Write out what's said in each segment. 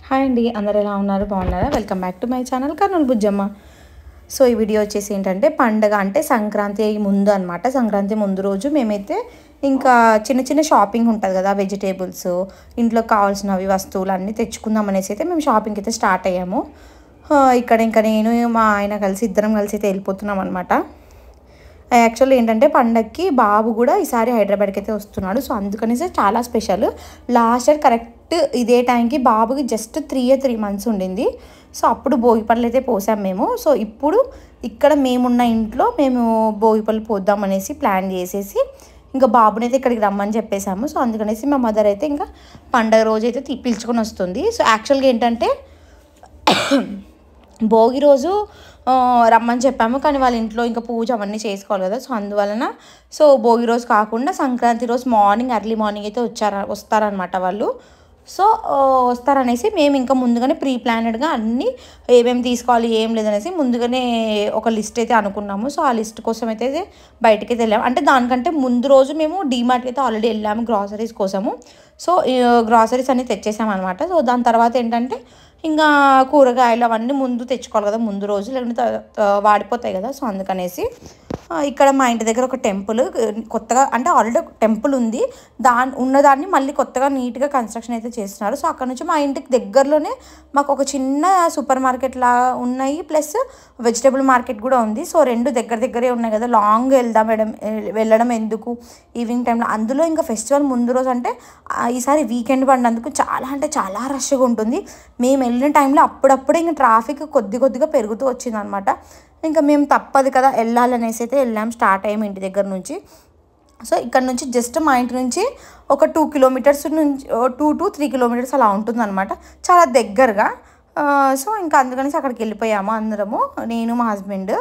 hi అండి అందరు ఎలా ఉన్నారు బాగున్నారా welcome back to my channel Kurnool Bujjamma so ఈ వీడియో వచ్చేసి ఏంటంటే పండగ అంటే సంక్రాంతి ముందు అనమాట సంక్రాంతి ముందు రోజు మేమైతే ఇంకా చిన్న చిన్న షాపింగ్ ఉంటుంది కదా వెజిటేబుల్స్ ఇంట్లో కావాల్సినవి వస్తువులు అన్నీ తెచ్చుకుందాం అనేసి అయితే మేము షాపింగ్కి అయితే స్టార్ట్ అయ్యాము ఆ, ఇక్కడ ఇంకా నేను మా ఆయన కలిసి ఇద్దరం కలిసి అయితే వెళ్ళిపోతున్నాం అనమాట యాక్చువల్లీ ఏంటంటే పండగకి బాబు కూడా ఈసారి హైదరాబాద్కి అయితే వస్తున్నాడు సో అందుకనేసి చాలా స్పెషల్ లాస్ట్ ఇయర్ కరెక్ట్ ఇదే టైంకి బాబుకి జస్ట్ త్రీ త్రీ మంత్స్ ఉండింది సో అప్పుడు భోగి పళ్ళు అయితే పోసాం మేము సో ఇప్పుడు ఇక్కడ మేమున్న ఇంట్లో మేము భోగి పళ్ళు పోద్దాం అనేసి ప్లాన్ చేసేసి ఇంకా బాబుని అయితే ఇక్కడికి రమ్మని చెప్పేసాము సో అందుకనేసి మా మదర్ అయితే ఇంకా పండగ రోజు అయితే తీ- పిలుచుకొని వస్తుంది సో యాక్చువల్గా ఏంటంటే భోగి రోజు ఆ, రమ్మని చెప్పాము కానీ వాళ్ళ ఇంట్లో ఇంకా పూజ అవన్నీ చేసుకోవాలి కదా సో అందువలన సో భోగి రోజు కాకుండా సంక్రాంతి రోజు మార్నింగ్ ఎర్లీ మార్నింగ్ అయితే వచ్చారు వస్తారనమాట వాళ్ళు సో ఆ, వస్తారనేసి మేము ఇంకా ముందుగానే ప్రీ ప్లానెడ్గా అన్నీ ఏమేమి తీసుకోవాలి ఏం లేదనేసి ముందుగానే ఒక లిస్ట్ అయితే అనుకున్నాము సో ఆ లిస్ట్ కోసం అయితే బయటకి అయితే వెళ్ళాము అంటే దానికంటే ముందు రోజు మేము డీమార్ట్కి అయితే ఆల్రెడీ వెళ్ళాము గ్రాసరీస్ కోసము సో గ్రాసరీస్ అన్నీ తెచ్చేసామన్నమాట సో దాని తర్వాత ఏంటంటే ఇంకా కూరగాయలు అవన్నీ ముందు తెచ్చుకోవాలి కదా ముందు రోజు లేకుంటే త- త- వాడిపోతాయి కదా సో అందుకనేసి ఆ, ఇక్కడ మా ఇంటి దగ్గర ఒక టెంపుల్ కొత్తగా అంటే ఆల్రెడీ ఒక టెంపుల్ ఉంది దాని ఉన్నదాన్ని మళ్ళీ కొత్తగా నీట్గా కన్స్ట్రక్షన్ అయితే చేస్తున్నారు సో అక్కడ నుంచి మా ఇంటికి దగ్గరలోనే మాకు ఒక చిన్న సూపర్ మార్కెట్ లా ఉన్నాయి ప్లస్ వెజిటేబుల్ మార్కెట్ కూడా ఉంది సో రెండు దగ్గర దగ్గరే ఉన్నాయి కదా లాంగ్ వెళ్దాం మేడం వెళ్ళడం ఎందుకు ఈవినింగ్ టైంలో అందులో ఇంకా ఫెస్టివల్ ముందు రోజు అంటే ఆ, ఈసారి వీకెండ్ పడినందుకు చాలా అంటే చాలా రష్గా ఉంటుంది మేము వెళ్ళిన టైంలో అప్పుడప్పుడే ఇంకా ట్రాఫిక్ కొద్ది కొద్దిగా పెరుగుతూ వచ్చింది అనమాట ఇంకా మేము తప్పదు కదా వెళ్ళాలనేసి అయితే వెళ్ళాం స్టార్ట్ అయ్యాము ఇంటి దగ్గర నుంచి సో ఇక్కడ నుంచి జస్ట్ మా ఇంటి నుంచి ఒక టూ కిలోమీటర్స్ నుంచి టూ టు త్రీ కిలోమీటర్స్ అలా ఉంటుందన్నమాట చాలా దగ్గరగా ఆ, సో ఇంకా అందుకనేసి అక్కడికి వెళ్ళిపోయాము అందరము నేను మా హస్బెండ్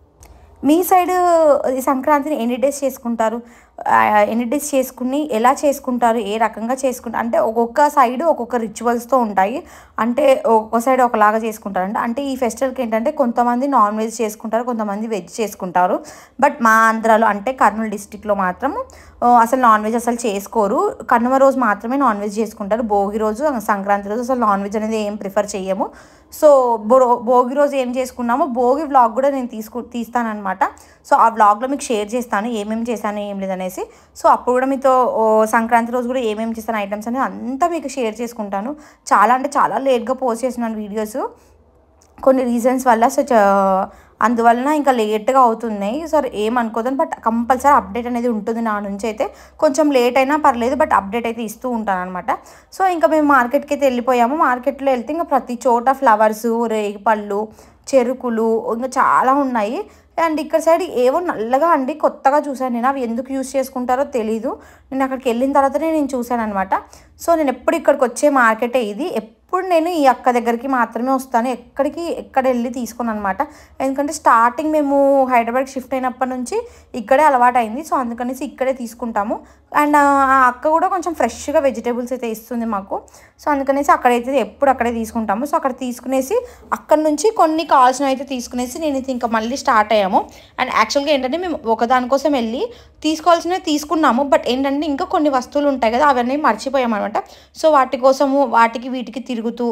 మీ సైడ్ ఈ సంక్రాంతిని ఎన్ని డేస్ చేసుకుంటారు ఆ, ఎన్ని డేస్ చేసుకుని ఎలా చేసుకుంటారు ఏ రకంగా చేసుకుంటారు అంటే ఒక్కొక్క సైడ్ ఒక్కొక్క రిచువల్స్తో ఉంటాయి అంటే ఒక్కొక్క సైడ్ ఒకలాగా చేసుకుంటారు అంటే అంటే ఈ ఫెస్టివల్కి ఏంటంటే కొంతమంది నాన్ వెజ్ చేసుకుంటారు కొంతమంది వెజ్ చేసుకుంటారు బట్ మా ఆంధ్రాలో అంటే కర్నూలు డిస్టిక్లో మాత్రం ఆ, అసలు నాన్ వెజ్ అసలు చేసుకోరు కనుమ రోజు మాత్రమే నాన్ వెజ్ చేసుకుంటారు భోగి రోజు సంక్రాంతి రోజు అసలు నాన్ వెజ్ అనేది ఏం ప్రిఫర్ చేయము సో బో భోగి రోజు ఏం చేసుకున్నామో భోగి వ్లాగ్ కూడా నేను తీసుకు తీస్తానమాట సో ఆ వ్లాగ్లో మీకు షేర్ చేస్తాను ఏమేమి చేశాను ఏం లేదనేసి సో అప్పుడు కూడా మీతో ఓ, సంక్రాంతి రోజు కూడా ఏమేమి చేస్తాను ఐటమ్స్ అనేది అంతా మీకు షేర్ చేసుకుంటాను చాలా అంటే చాలా లేట్గా పోస్ట్ చేస్తున్నాను వీడియోస్ కొన్ని రీజన్స్ వల్ల సో చ- అందువలన ఇంకా లేట్గా అవుతున్నాయి సో ఏమనుకోదని బట్ కంపల్సరీ అప్డేట్ అనేది ఉంటుంది నా నుంచి అయితే కొంచెం లేట్ అయినా పర్లేదు బట్ అప్డేట్ అయితే ఇస్తూ ఉంటాను అనమాట సో ఇంకా మేము మార్కెట్కి అయితే వెళ్ళిపోయాము మార్కెట్లో వెళ్తే ఇంకా ప్రతి చోట ఫ్లవర్స్ రేగిపళ్ళు చెరుకులు ఇంకా చాలా ఉన్నాయి అండ్ ఇక్కడ సైడ్ ఏవో నల్లగా అండి కొత్తగా చూశాను నేను అవి ఎందుకు యూస్ చేసుకుంటారో తెలీదు నేను అక్కడికి వెళ్ళిన తర్వాతనే నేను చూశాను అనమాట సో నేను ఎప్పుడు ఇక్కడికి వచ్చే మార్కెటే ఇది ఎప్పుడు నేను ఈ అక్క దగ్గరికి మాత్రమే వస్తాను ఎక్కడికి ఎక్కడ వెళ్ళి తీసుకోను అనమాట ఎందుకంటే స్టార్టింగ్ మేము హైదరాబాద్ షిఫ్ట్ అయినప్పటి నుంచి ఇక్కడే అలవాటు అయింది సో అందుకనేసి ఇక్కడే తీసుకుంటాము అండ్ ఆ అక్క కూడా కొంచెం ఫ్రెష్గా వెజిటేబుల్స్ అయితే ఇస్తుంది మాకు సో అందుకనేసి అక్కడైతే ఎప్పుడు అక్కడే తీసుకుంటాము సో అక్కడ తీసుకునేసి అక్కడ నుంచి కొన్ని కావాల్సినవి అయితే తీసుకునేసి నేను అయితే ఇంకా మళ్ళీ స్టార్ట్ అయ్యాము అండ్ యాక్చువల్గా ఏంటంటే మేము ఒకదానికోసం వెళ్ళి తీసుకోవాల్సినవి తీసుకున్నాము బట్ ఏంటంటే ఇంకా కొన్ని వస్తువులు ఉంటాయి కదా అవన్నీ మర్చిపోయామన్నమాట సో వాటి కోసము వాటికి వీటికి తిరుగుతూ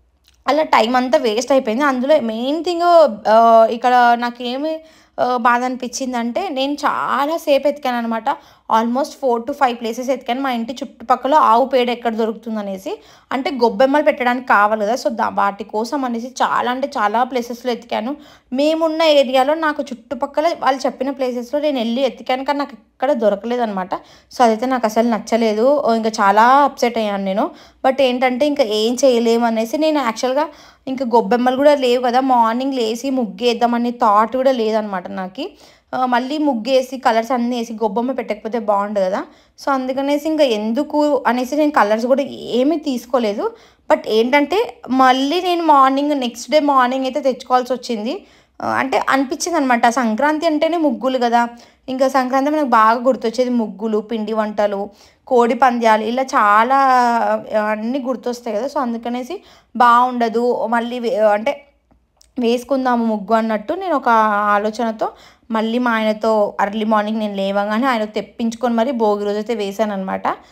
అలా టైం అంతా వేస్ట్ అయిపోయింది అందులో మెయిన్ థింగ్ ఇక్కడ నాకేమి ఆ, బాధ అనిపించింది అంటే నేను చాలా సేపు ఎతికాను అనమాట almost four to five places ఎతికాను మా ఇంటి చుట్టుపక్కల ఆవు పేడ ఎక్కడ దొరుకుతుంది అనేసి అంటే గొబ్బెమ్మలు పెట్టడానికి కావాలి కదా సో దా వాటి కోసం అనేసి చాలా అంటే చాలా ప్లేసెస్లో ఎతికాను మేమున్న ఏరియాలో నాకు చుట్టుపక్కల వాళ్ళు చెప్పిన ప్లేసెస్లో నేను వెళ్ళి ఎతికాను కానీ నాకు ఎక్కడ దొరకలేదు అనమాట సో అదైతే నాకు అసలు నచ్చలేదు ఇంకా చాలా అప్సెట్ అయ్యాను నేను బట్ ఏంటంటే ఇంకా ఏం చేయలేము అనేసి నేను యాక్చువల్గా ఇంకా గొబ్బెమ్మలు కూడా లేవు కదా మార్నింగ్ లేసి ముగ్గేద్దామనే థాట్ కూడా లేదనమాట నాకు ఆ, మళ్ళీ ముగ్గేసి కలర్స్ అన్నీ వేసి గొబ్బెమ్మ పెట్టకపోతే బాగుండు కదా సో అందుకనేసి ఇంకా ఎందుకు అనేసి నేను కలర్స్ కూడా ఏమీ తీసుకోలేదు బట్ ఏంటంటే మళ్ళీ నేను మార్నింగ్ నెక్స్ట్ డే మార్నింగ్ అయితే తెచ్చుకోవాల్సి వచ్చింది ఆ, అంటే అనిపించింది అనమాట సంక్రాంతి అంటేనే ముగ్గులు కదా ఇంకా సంక్రాంతి మనకు బాగా గుర్తొచ్చేది ముగ్గులు పిండి వంటలు కోడి పంద్యాలు ఇలా చాలా ఆ, అన్నీ గుర్తొస్తాయి కదా సో అందుకనేసి బాగుండదు మళ్ళీ వే- అంటే వేసుకుందాము ముగ్గు అన్నట్టు నేను ఒక ఆలోచనతో మళ్ళీ మా ఆయనతో అర్లీ మార్నింగ్ నేను లేవగానే ఆయన తెప్పించుకొని మరి భోగి రోజు అయితే వేసాను అనమాట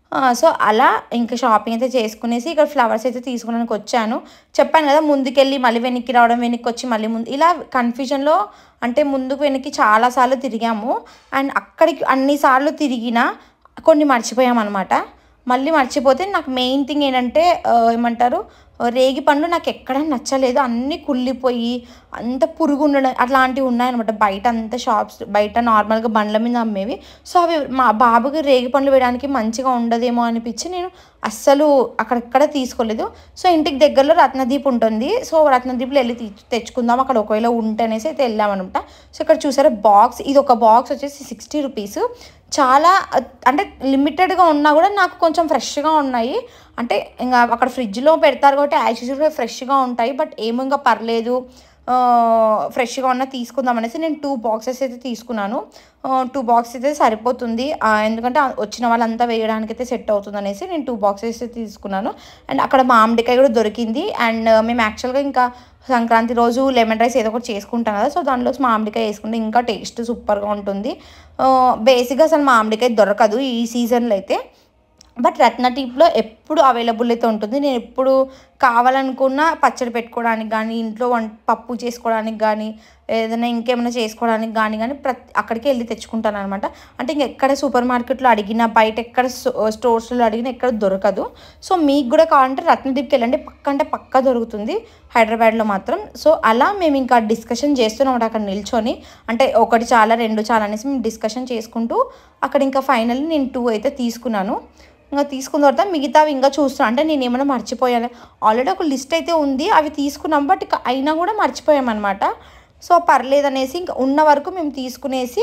ఆ, సో అలా ఇంకా షాపింగ్ అయితే చేసుకునేసి ఇక్కడ ఫ్లవర్స్ అయితే తీసుకోవడానికి వచ్చాను చెప్పాను కదా ముందుకెళ్ళి మళ్ళీ వెనక్కి రావడం వెనక్కి వచ్చి మళ్ళీ ముందు ఇలా కన్ఫ్యూజన్లో అంటే ముందుకు వెనక్కి చాలాసార్లు తిరిగాము అండ్ అక్కడికి అన్నిసార్లు తిరిగినా కొన్ని మర్చిపోయాం అనమాట మళ్ళీ మర్చిపోతే నాకు మెయిన్ థింగ్ ఏంటంటే ఆ, ఏమంటారు రేగి పండ్లు నాకు ఎక్కడ నచ్చలేదు అన్నీ కుళ్ళిపోయి అంత పురుగు ఉండడం అట్లాంటివి ఉన్నాయన్నమాట బయట అంత షాప్స్ బయట నార్మల్గా బండ్ల మీద అమ్మేవి సో అవి మా బాబుకి రేగి పండ్లు వేయడానికి మంచిగా ఉండదేమో అనిపించి నేను అస్సలు అక్కడెక్కడ తీసుకోలేదు సో ఇంటికి దగ్గరలో రత్నదీప్ ఉంటుంది సో రత్నదీప్లో వెళ్ళి తీ- తెచ్చుకుందాం అక్కడ ఒకవేళ ఉంటే అనేసి అయితే వెళ్ళామనమాట సో ఇక్కడ చూసారా బాక్స్ ఇది ఒక బాక్స్ వచ్చేసి సిక్స్టీ రూపీస్ చాలా అ, అంటే లిమిటెడ్గా ఉన్నా కూడా నాకు కొంచెం ఫ్రెష్గా ఉన్నాయి అంటే ఇంకా అక్కడ ఫ్రిడ్జ్లో పెడతారు కాబట్టి యాజ్ యూజువల్గా ఫ్రెష్గా ఉంటాయి బట్ ఏమో ఇంకా పర్లేదు ఆ, ఫ్రెష్గా ఉన్న తీసుకుందాం అనేసి నేను టూ బాక్సెస్ అయితే తీసుకున్నాను టూ బాక్స్ అయితే సరిపోతుంది ఆ, ఎందుకంటే ఆ వచ్చిన వాళ్ళంతా వేయడానికి అయితే సెట్ అవుతుంది అనేసి నేను టూ బాక్సెస్ అయితే తీసుకున్నాను అండ్ అక్కడ మామిడికాయ కూడా దొరికింది అండ్ మేము యాక్చువల్గా ఇంకా సంక్రాంతి రోజు లెమన్ రైస్ ఏదో ఒకటి చేసుకుంటాం కదా సో దానిలో మామిడికాయ వేసుకుంటే ఇంకా టేస్ట్ సూపర్గా ఉంటుంది బేసిక్గా అసలు మామిడికాయ దొరకదు ఈ సీజన్లో అయితే బట్ రత్న టీప్లో ఎప్పుడు అవైలబుల్ అయితే ఉంటుంది నేను ఎప్పుడు కావాలనుకున్న పచ్చడి పెట్టుకోవడానికి కానీ ఇంట్లో వం పప్పు చేసుకోవడానికి కానీ ఏదైనా ఇంకేమైనా చేసుకోవడానికి కానీ కానీ ప్రతి అక్కడికి వెళ్ళి తెచ్చుకుంటాను అనమాట అంటే ఇంక ఎక్కడ సూపర్ మార్కెట్లో అడిగినా బయట ఎక్కడ స్టోర్స్లో అడిగినా ఎక్కడ దొరకదు సో మీకు కూడా కావాలంటే రత్నదీప్కి వెళ్ళండి పక్క అంటే పక్క దొరుకుతుంది హైదరాబాద్లో మాత్రం సో అలా మేము ఇంకా డిస్కషన్ చేస్తున్నాం అక్కడ నిల్చొని అంటే ఒకటి చాలా రెండు చాలా అనేసి మేము డిస్కషన్ చేసుకుంటూ అక్కడ ఇంకా ఫైనల్లీ నేను టూ అయితే తీసుకున్నాను ఇంకా తీసుకున్న తర్వాత మిగతావి ఇంకా చూస్తున్నాను అంటే నేను ఏమైనా మర్చిపోయాను ఆల్రెడీ ఒక లిస్ట్ అయితే ఉంది అవి తీసుకున్నాం బట్ ఇక అయినా కూడా మర్చిపోయామన్నమాట సో పర్లేదు అనేసి ఇంకా ఉన్న వరకు మేము తీసుకునేసి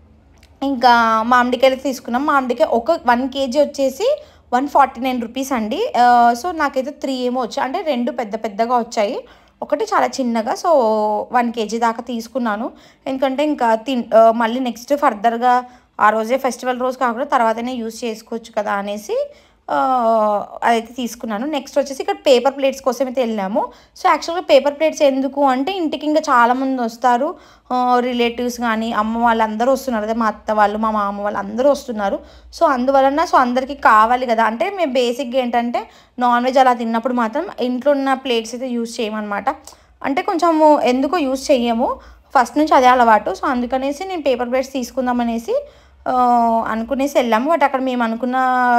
ఇంకా మామిడికాయలు తీసుకున్నాం మామిడికాయ ఒక వన్ కేజీ వచ్చేసి వన్ ఫార్టీ నైన్ రూపీస్ అండి ఆ, సో నాకైతే త్రీ ఏమో వచ్చాయి అంటే రెండు పెద్ద పెద్దగా వచ్చాయి ఒకటి చాలా చిన్నగా సో వన్ కేజీ దాకా తీసుకున్నాను ఎందుకంటే ఇంకా తిన్ ఆ, మళ్ళీ నెక్స్ట్ ఫర్దర్గా ఆ రోజే ఫెస్టివల్ రోజు కాకుండా తర్వాతనే యూస్ చేసుకోవచ్చు కదా అనేసి ఆ, అదైతే తీసుకున్నాను నెక్స్ట్ వచ్చేసి ఇక్కడ పేపర్ ప్లేట్స్ కోసం అయితే వెళ్ళాము సో యాక్చువల్గా పేపర్ ప్లేట్స్ ఎందుకు అంటే ఇంటికి ఇంకా చాలామంది వస్తారు రిలేటివ్స్ కానీ అమ్మ వాళ్ళందరూ వస్తున్నారు అదే మా అత్త వాళ్ళు మా మామ వాళ్ళు అందరూ వస్తున్నారు సో అందువలన సో అందరికీ కావాలి కదా అంటే మేము బేసిక్గా ఏంటంటే నాన్ వెజ్ అలా తిన్నప్పుడు మాత్రం ఇంట్లో ఉన్న ప్లేట్స్ అయితే యూస్ చేయమన్నమాట అంటే కొంచెము ఎందుకో యూస్ చెయ్యము ఫస్ట్ నుంచి అదే అలవాటు సో అందుకనేసి నేను పేపర్ ప్లేట్స్ తీసుకుందామనేసి ఆ, అనుకునేసి వెళ్ళాము బట్ అక్కడ మేము అనుకున్న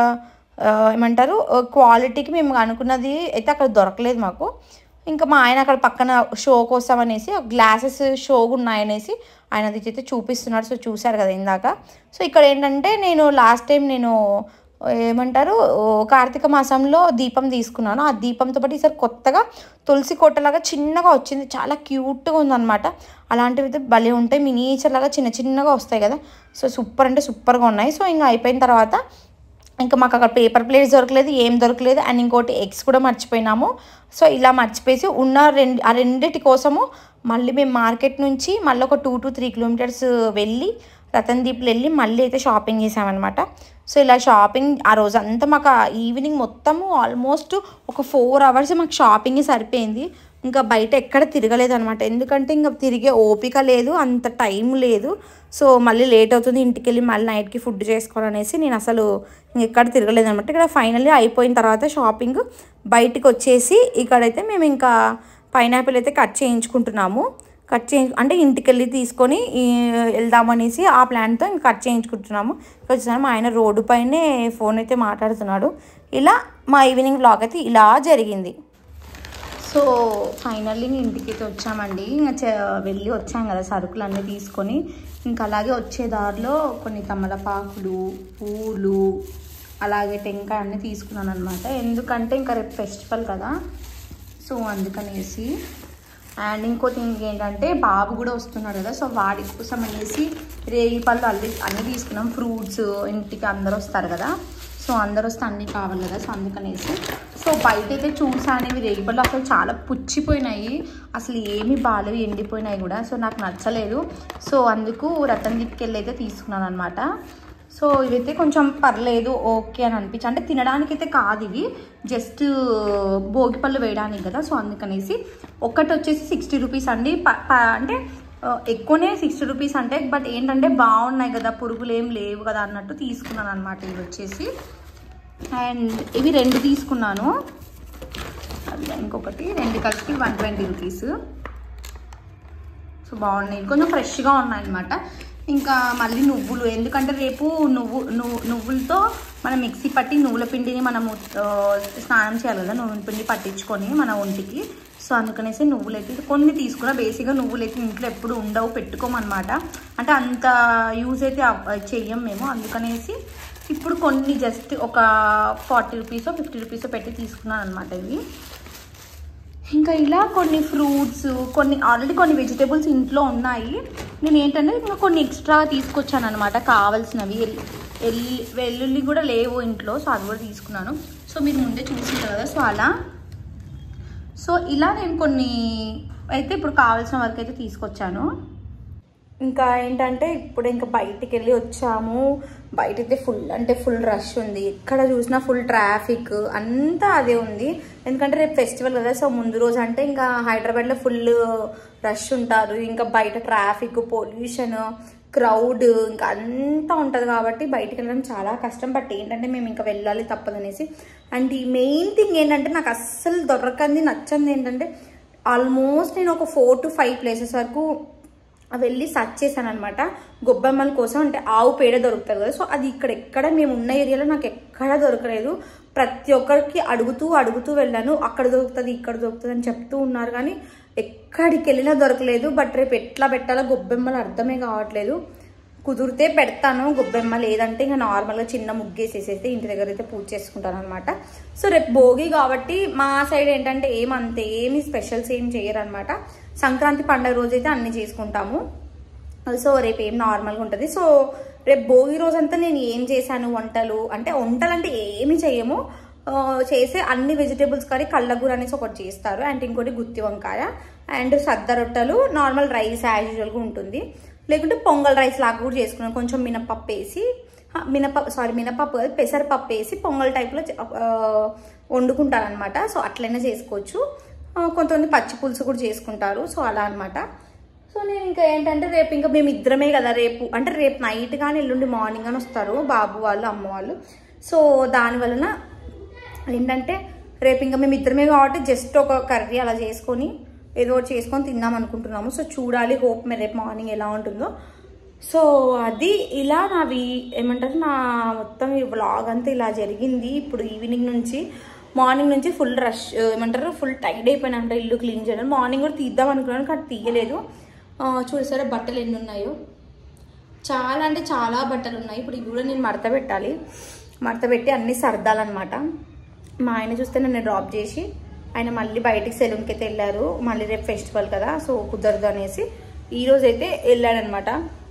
ఆ, ఏమంటారు క్వాలిటీకి మేము అనుకున్నది అయితే అక్కడ దొరకలేదు మాకు ఇంకా మా ఆయన అక్కడ పక్కన షో కోసం అనేసి గ్లాసెస్ షో ఉన్నాయనేసి ఆయన అది అయితే చూపిస్తున్నాడు సో చూశారు కదా ఇందాక సో ఇక్కడ ఏంటంటే నేను లాస్ట్ టైం నేను ఏమంటారు ఓ కార్తీక మాసంలో దీపం తీసుకున్నాను ఆ దీపంతో పాటు ఈసారి కొత్తగా తులసి కోటలాగా చిన్నగా వచ్చింది చాలా క్యూట్గా ఉందన్నమాట అలాంటివి అయితే భలే ఉంటాయి మినీచర్ లాగా చిన్న చిన్నగా వస్తాయి కదా సో సూపర్ అంటే సూపర్గా ఉన్నాయి సో ఇంకా అయిపోయిన తర్వాత ఇంకా మాకు అక్కడ పేపర్ ప్లేట్స్ దొరకలేదు ఏం దొరకలేదు అండ్ ఇంకోటి ఎగ్స్ కూడా మర్చిపోయినాము సో ఇలా మర్చిపోయి ఉన్న రెండు ఆ రెండిటి కోసము మళ్ళీ మేము మార్కెట్ నుంచి మళ్ళీ ఒక టూ టు త్రీ కిలోమీటర్స్ వెళ్ళి రతన్ దీప్లో వెళ్ళి మళ్ళీ అయితే షాపింగ్ చేసామన్నమాట సో ఇలా షాపింగ్ ఆ రోజు అంతా మాకు ఆ ఈవినింగ్ మొత్తము ఆల్మోస్ట్ ఒక ఫోర్ అవర్స్ మాకు షాపింగ్ సరిపోయింది ఇంకా బయట ఎక్కడ తిరగలేదు అనమాట ఎందుకంటే ఇంకా తిరిగే ఓపిక లేదు అంత టైం లేదు సో మళ్ళీ లేట్ అవుతుంది ఇంటికి వెళ్ళి మళ్ళీ నైట్కి ఫుడ్ చేసుకోవాలనేసి నేను అసలు ఎక్కడ తిరగలేదు అనమాట ఇక్కడ ఫైనల్లీ అయిపోయిన తర్వాత షాపింగ్ బయటికి వచ్చేసి ఇక్కడైతే మేము ఇంకా పైనాపిల్ అయితే కట్ చేయించుకుంటున్నాము కట్ చేయించు అంటే ఇంటికి వెళ్ళి తీసుకొని ఈ, వెళ్దామనేసి ఆ ప్లాన్తో ఇంకా కట్ చేయించుకుంటున్నాము ఇక్కడ చూసాను మా ఆయన రోడ్డు పైనే ఫోన్ అయితే మాట్లాడుతున్నాడు ఇలా మా ఈవినింగ్ బ్లాగ్ అయితే ఇలా జరిగింది సో ఫైనల్లీ ఇంటికి అయితే వచ్చామండి ఇంకా చ- వెళ్ళి వచ్చాం కదా సరుకులు అన్నీ తీసుకొని ఇంకా అలాగే వచ్చే దారిలో కొన్ని తమలపాకులు పూలు అలాగే టెంకాయ అన్నీ తీసుకున్నాను అనమాట ఎందుకంటే ఇంకా రేపు ఫెస్టివల్ కదా సో అందుకనేసి అండ్ ఇంకోటి ఇంకేంటంటే బాబు కూడా వస్తున్నాడు కదా సో వాడి కోసం అనేసి రేగి పళ్ళు అల్లి అన్నీ తీసుకున్నాం ఫ్రూట్స్ ఇంటికి అందరు వస్తారు కదా సో అందరు వస్తే అన్నీ కావాలి కదా సో అందుకనేసి సో బయట అయితే చూసాను ఇవి రేగి పళ్ళు అసలు చాలా పుచ్చిపోయినాయి అసలు ఏమీ బాగాలేవు ఎండిపోయినాయి కూడా సో నాకు నచ్చలేదు సో అందుకు రతన్ దీప్కి వెళ్ళి అయితే తీసుకున్నాను అనమాట సో ఇవైతే కొంచెం పర్లేదు ఓకే అని అనిపించి అంటే తినడానికి అయితే కాదు ఇవి జస్ట్ భోగిపళ్ళు వేయడానికి కదా సో అందుకనేసి ఒకటి వచ్చేసి సిక్స్టీ రూపీస్ అండి ప- ప- అంటే ఆ, ఎక్కువనే సిక్స్టీ రూపీస్ అంటే బట్ ఏంటంటే బాగున్నాయి కదా పురుగులు ఏం లేవు కదా అన్నట్టు తీసుకున్నాను అనమాట ఇవి వచ్చేసి అండ్ ఇవి రెండు తీసుకున్నాను అదే ఇంకొకటి రెండు కలిపి వన్ ట్వంటీ రూపీస్ సో బాగున్నాయి కొంచెం ఫ్రెష్గా ఉన్నాయి అనమాట ఇంకా మళ్ళీ నువ్వులు ఎందుకంటే రేపు నువ్వు నువ్వు నువ్వులతో మనం మిక్సీ పట్టి నువ్వుల పిండిని మనము ఆ, స్నానం చేయాలి కదా నువ్వుల పిండి పట్టించుకొని మన ఒంటికి సో అందుకనేసి నువ్వులు అయితే కొన్ని తీసుకున్నా బేసిక్గా నువ్వులు అయితే ఇంట్లో ఎప్పుడు ఉండవు పెట్టుకోమన్నమాట అంటే అంత యూజ్ అయితే అవ్- చెయ్యం మేము అందుకనేసి ఇప్పుడు కొన్ని జస్ట్ ఒక ఫార్టీ రూపీసో ఫిఫ్టీ రూపీసో పెట్టి తీసుకున్నాను అనమాట ఇవి ఇంకా ఇలా కొన్ని ఫ్రూట్స్ కొన్ని ఆల్రెడీ కొన్ని వెజిటేబుల్స్ ఇంట్లో ఉన్నాయి నేను ఏంటంటే ఇంకా కొన్ని ఎక్స్ట్రా తీసుకొచ్చాను అనమాట కావాల్సినవి ఎల్- ఎల్లి వెల్లుల్లి కూడా లేవు ఇంట్లో సో అది కూడా తీసుకున్నాను సో మీరు ముందే చూసింటారు కదా సో అలా సో ఇలా నేను కొన్ని అయితే ఇప్పుడు కావాల్సిన వరకు అయితే తీసుకొచ్చాను ఇంకా ఏంటంటే ఇప్పుడు ఇంకా బయటికి వెళ్ళి వచ్చాము బయట అయితే ఫుల్ అంటే ఫుల్ రష్ ఉంది ఎక్కడ చూసినా ఫుల్ ట్రాఫిక్ అంతా అదే ఉంది ఎందుకంటే రేపు ఫెస్టివల్ కదా సో ముందు రోజు అంటే ఇంకా హైదరాబాద్లో ఫుల్ రష్ ఉంటారు ఇంకా బయట ట్రాఫిక్ పొల్యూషన్ క్రౌడ్ ఇంకా అంతా ఉంటుంది కాబట్టి బయటికి వెళ్ళడం చాలా కష్టం బట్ ఏంటంటే మేము ఇంకా వెళ్ళాలి తప్పదనేసి అండ్ ఈ మెయిన్ థింగ్ ఏంటంటే నాకు అస్సలు దొరకంది నచ్చంది ఏంటంటే ఆల్మోస్ట్ నేను ఒక ఫోర్ టు ఫైవ్ ప్లేసెస్ వరకు వెళ్ళి సర్చ్ చేశాను అనమాట గొబ్బెమ్మల కోసం అంటే ఆవు పేడ దొరుకుతుంది కదా సో అది ఇక్కడ ఎక్కడ మేము ఉన్న ఏరియాలో నాకు ఎక్కడ దొరకలేదు ప్రతి ఒక్కరికి అడుగుతూ అడుగుతూ వెళ్ళాను అక్కడ దొరుకుతుంది ఇక్కడ దొరుకుతుంది అని చెప్తూ ఉన్నారు కానీ ఎక్కడికి వెళ్ళినా దొరకలేదు బట్ రేపు ఎట్లా పెట్టాలో గొబ్బెమ్మలు అర్థమే కావట్లేదు కుదిరితే పెడతాను గొబ్బెమ్మ లేదంటే ఇంకా నార్మల్గా చిన్న ముగ్గేసేసేస్తే ఇంటి దగ్గర అయితే పూజ చేసుకుంటాను అనమాట సో రేపు భోగి కాబట్టి మా సైడ్ ఏంటంటే ఏమంతే ఏమి స్పెషల్స్ ఏం చేయరు అనమాట సంక్రాంతి పండుగ రోజు అయితే అన్ని చేసుకుంటాము సో రేపు ఏం నార్మల్గా ఉంటుంది సో రేపు భోగి రోజంతా నేను ఏం చేశాను వంటలు అంటే వంటలు అంటే ఏమి చేయము ఆ, చేసే అన్ని వెజిటేబుల్స్ కర్రీ కళ్ళగూర అనేసి ఒకటి చేస్తారు అండ్ ఇంకోటి గుత్తి వంకాయ అండ్ సద్ద రొట్టెలు నార్మల్ రైస్ యాజ్ యూజువల్గా ఉంటుంది లేకుంటే పొంగల్ రైస్ లాగా కూడా చేసుకున్నాను కొంచెం మినపప్పు వేసి ఆ, మినపప్పు సారీ మినపప్పు కాదు పెసరపప్పు వేసి పొంగల్ టైప్లో వండుకుంటారు అనమాట సో అట్లయినా చేసుకోవచ్చు ఆ, కొంతమంది పచ్చి పులుసు కూడా చేసుకుంటారు సో అలా అనమాట సో నేను ఇంకా ఏంటంటే రేపు ఇంకా మేము ఇద్దరమే కదా రేపు అంటే రేపు నైట్ కానీ ఎల్లుండి మార్నింగ్ అని వస్తారు బాబు వాళ్ళు అమ్మ వాళ్ళు సో దాని వలన ఏంటంటే రేపు ఇంకా మేము ఇద్దరమే కాబట్టి జస్ట్ ఒక కర్రీ అలా చేసుకొని ఏదో ఒకటి చేసుకొని తిందాం అనుకుంటున్నాము సో చూడాలి హోప్ మీరు రేపు మార్నింగ్ ఎలా ఉంటుందో సో అది ఇలా నావి ఏమంటారు నా మొత్తం ఈ వ్లాగ్ అంతా ఇలా జరిగింది ఇప్పుడు ఈవినింగ్ నుంచి మార్నింగ్ నుంచి ఫుల్ రష్ ఏమంటారు ఫుల్ టైడ్ అయిపోయినా ఇల్లు క్లీన్ చేయడం మార్నింగ్ కూడా తీద్దాం అనుకున్నాను కానీ తీయలేదు ఆ, చూసారా బట్టలు ఎన్ని ఉన్నాయో చాలా అంటే చాలా బట్టలు ఉన్నాయి ఇప్పుడు ఇవి కూడా నేను మడత పెట్టాలి మడత పెట్టి అన్ని సర్దాలన్నమాట మా ఆయన చూస్తే నన్ను డ్రాప్ చేసి ఆయన మళ్ళీ బయటికి సెలూన్కి అయితే వెళ్ళారు మళ్ళీ రేపు ఫెస్టివల్ కదా సో కుదరదు అనేసి ఈరోజు అయితే వెళ్ళాడనమాట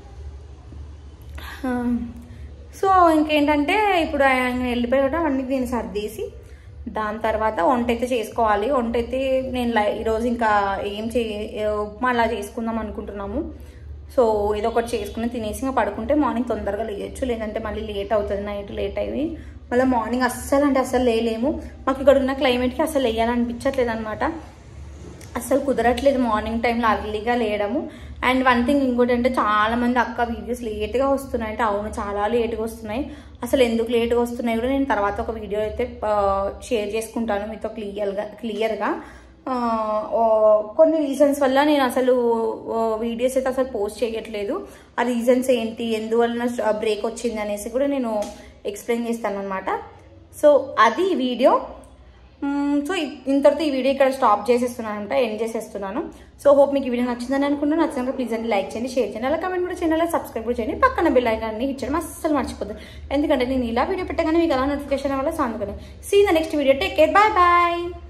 ఆ, సో ఇంకేంటంటే ఇప్పుడు ఆయన వెళ్ళిపోయాక అన్ని నేను సర్దేసి దాని తర్వాత వంట అయితే చేసుకోవాలి వంట అయితే నేను లై- ఈరోజు ఇంకా ఏం చే ఉప్మా అలా చేసుకుందాం అనుకుంటున్నాము సో ఏదో ఒకటి చేసుకుని తినేసి ఇంకా పడుకుంటే మార్నింగ్ తొందరగా లేయచ్చు లేదంటే మళ్ళీ లేట్ అవుతుంది నైట్ లేట్ అయ్యి మళ్ళీ మార్నింగ్ అస్సలు అంటే అస్సలు లేలేము మాకు ఇక్కడ ఉన్న క్లైమేట్కి అసలు వేయాలనిపించట్లేదు అనమాట అసలు కుదరట్లేదు మార్నింగ్ టైంలో అర్లీగా లేయడము అండ్ వన్ థింగ్ ఇంకోటి అంటే చాలా మంది అక్క వీడియోస్ లేట్గా వస్తున్నాయి అంటే అవును చాలా లేట్గా వస్తున్నాయి అసలు ఎందుకు లేట్గా వస్తున్నాయి కూడా నేను తర్వాత ఒక వీడియో అయితే షేర్ చేసుకుంటాను మీతో క్లియర్గా క్లియర్గా కొన్ని రీజన్స్ వల్ల నేను అసలు వీడియోస్ అయితే అసలు పోస్ట్ చేయట్లేదు ఆ రీజన్స్ ఏంటి ఎందువలన బ్రేక్ వచ్చింది అనేసి కూడా నేను ఎక్స్ప్లెయిన్ చేస్తాను అనమాట సో అది ఈ వీడియో మ్మ్, సో ఇ- ఇంతటితో ఈ వీడియో ఇక్కడ స్టాప్ చేసేస్తున్నాను అనమాట ఎండ్ చేసేస్తున్నాను సో హోప్ మీకు ఈ వీడియో నచ్చిందని అనుకున్నాను నచ్చినప్పుడు ప్లీజ్ అండి లైక్ చేయండి షేర్ చేయండి అలా కమెంట్ కూడా చేయండి అలా సబ్స్క్రైబ్ కూడా చేయండి పక్కన బిల్ ఐకాన్ని ఇచ్చడం అస్సలు మర్చిపోద్దు ఎందుకంటే నేను ఇలా వీడియో పెట్టగానే మీకు అలా నోటిఫికేషన్ వల్ల సో అందుకని see the next video take care bye bye